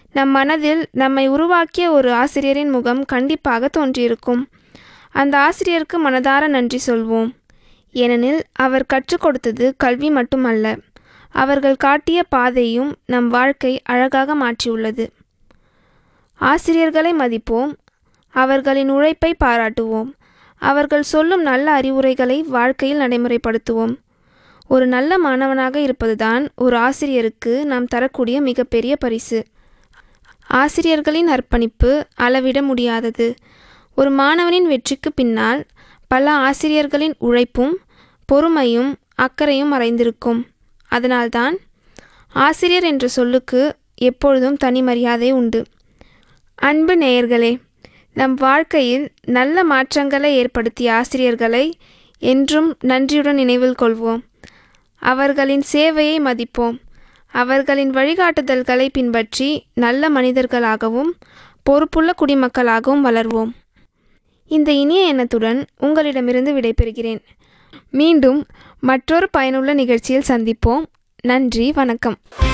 நம் மனதில் நம்மை உருவாக்கிய ஒரு ஆசிரியரின் முகம் கண்டிப்பாக தோன்றியிருக்கும் அந்த ஆசிரியருக்கு மனதார நன்றி சொல்வோம் ஏனெனில் அவர் கற்றுக் கொடுத்தது கல்வி மட்டுமல்ல அவர்கள் காட்டிய பாதையும் நம் வாழ்க்கை அழகாக மாற்றியுள்ளது ஆசிரியர்களை மதிப்போம் அவர்களின் உழைப்பை பாராட்டுவோம் அவர்கள் சொல்லும் நல்ல அறிவுரைகளை வாழ்க்கையில் நடைமுறைப்படுத்துவோம் ஒரு நல்ல மாணவனாக இருப்பதுதான் ஒரு ஆசிரியருக்கு நாம் தரக்கூடிய மிகப்பெரிய பரிசு ஆசிரியர்களின் அர்ப்பணிப்பு அளவிட முடியாதது ஒரு மாணவனின் வெற்றிக்கு பின்னால் பல ஆசிரியர்களின் உழைப்பும் பொறுமையும் அக்கறையும் மறைந்திருக்கும் அதனால்தான் ஆசிரியர் என்ற சொல்லுக்கு எப்பொழுதும் தனி மரியாதை உண்டு அன்பு நேயர்களே நம் வாழ்க்கையில் நல்ல மாற்றங்களை ஏற்படுத்திய ஆசிரியர்களை என்றும் நன்றியுடன் நினைவில் கொள்வோம் அவர்களின் சேவையை மதிப்போம் அவர்களின் வழிகாட்டுதல்களை பின்பற்றி நல்ல மனிதர்களாகவும் பொறுப்புள்ள குடிமக்களாகவும் வளர்வோம் இந்த இனிய எண்ணத்துடன் உங்களிடமிருந்து விடைபெறுகிறேன் மீண்டும் மற்றொரு பயனுள்ள நிகழ்ச்சியில் சந்திப்போம் நன்றி வணக்கம்